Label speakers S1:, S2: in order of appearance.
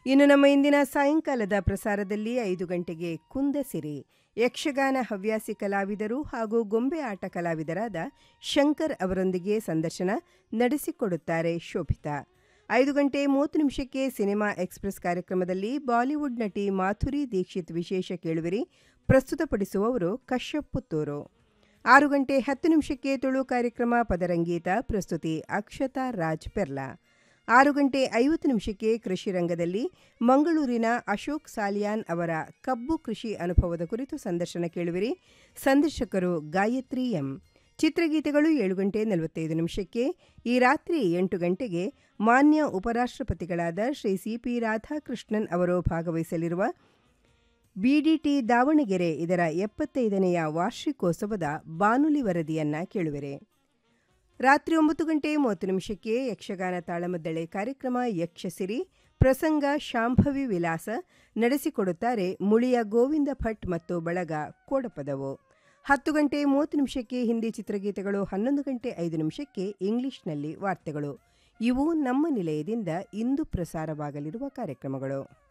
S1: ಇನ್ನು ನಮ್ಮ ಇಂದಿನ ಸಾಯಂಕಾಲದ ಪ್ರಸಾರದಲ್ಲಿ ಐದು ಗಂಟೆಗೆ ಕುಂದಸಿರಿ ಯಕ್ಷಗಾನ ಹವ್ಯಾಸಿ ಕಲಾವಿದರು ಹಾಗೂ ಗೊಂಬೆ ಆಟ ಕಲಾವಿದರಾದ ಶಂಕರ್ ಅವರೊಂದಿಗೆ ಸಂದರ್ಶನ ನಡೆಸಿಕೊಡುತ್ತಾರೆ ಶೋಭಿತಾ ಐದು ಗಂಟೆ ಮೂವತ್ತು ನಿಮಿಷಕ್ಕೆ ಸಿನಿಮಾ ಎಕ್ಸ್ಪ್ರೆಸ್ ಕಾರ್ಯಕ್ರಮದಲ್ಲಿ ಬಾಲಿವುಡ್ ನಟಿ ಮಾಧುರಿ ದೀಕ್ಷಿತ್ ವಿಶೇಷ ಕೇಳುವಿರಿ ಪ್ರಸ್ತುತಪಡಿಸುವವರು ಕಶ್ಯಪ್ ಪುತ್ತೂರು ಆರು ಗಂಟೆ ಹತ್ತು ನಿಮಿಷಕ್ಕೆ ತುಳು ಕಾರ್ಯಕ್ರಮ ಪದರಂಗೀತ ಪ್ರಸ್ತುತಿ ಅಕ್ಷತಾ ರಾಜ್ ಪೆರ್ಲಾ ಆರು ಗಂಟೆ ಐವತ್ತು ನಿಮಿಷಕ್ಕೆ ಕೃಷಿ ರಂಗದಲ್ಲಿ ಮಂಗಳೂರಿನ ಅಶೋಕ್ ಸಾಲಿಯಾನ್ ಅವರ ಕಬ್ಬು ಕೃಷಿ ಅನುಭವದ ಕುರಿತು ಸಂದರ್ಶನ ಕೇಳುವಿರಿ ಸಂದರ್ಶಕರು ಗಾಯತ್ರಿ ಎಂ ಚಿತ್ರಗೀತೆಗಳು ಏಳು ಗಂಟೆ ನಲವತ್ತೈದು ನಿಮಿಷಕ್ಕೆ ಈ ರಾತ್ರಿ ಎಂಟು ಗಂಟೆಗೆ ಮಾನ್ಯ ಉಪರಾಷ್ಟ್ರಪತಿಗಳಾದ ಶ್ರೀ ಸಿಪಿ ರಾಧಾಕೃಷ್ಣನ್ ಅವರು ಭಾಗವಹಿಸಲಿರುವ ಬಿಡಿಟಿ ದಾವಣಗೆರೆ ಇದರ ಎಪ್ಪತ್ತೈದನೆಯ ವಾರ್ಷಿಕೋತ್ಸವದ ಬಾನುಲಿ ವರದಿಯನ್ನ ಕೇಳುವಿರೆ ರಾತ್ರಿ ಒಂಬತ್ತು ಗಂಟೆ ಮೂವತ್ತು ನಿಮಿಷಕ್ಕೆ ಯಕ್ಷಗಾನ ತಾಳಮದ್ದಳೆ ಕಾರ್ಯಕ್ರಮ ಯಕ್ಷಸಿರಿ ಪ್ರಸಂಗ ಶಾಂಭವಿ ವಿಲಾಸ ನಡೆಸಿಕೊಡುತ್ತಾರೆ ಮುಳಿಯ ಗೋವಿಂದ ಭಟ್ ಮತ್ತು ಬಳಗ ಕೋಡಪದವು ಹತ್ತು ಗಂಟೆ ಮೂವತ್ತು ನಿಮಿಷಕ್ಕೆ ಹಿಂದಿ ಚಿತ್ರಗೀತೆಗಳು ಹನ್ನೊಂದು ಗಂಟೆ ಐದು ನಿಮಿಷಕ್ಕೆ ಇಂಗ್ಲಿಷ್ನಲ್ಲಿ ವಾರ್ತೆಗಳು ಇವು ನಮ್ಮ ನಿಲಯದಿಂದ ಇಂದು ಪ್ರಸಾರವಾಗಲಿರುವ ಕಾರ್ಯಕ್ರಮಗಳು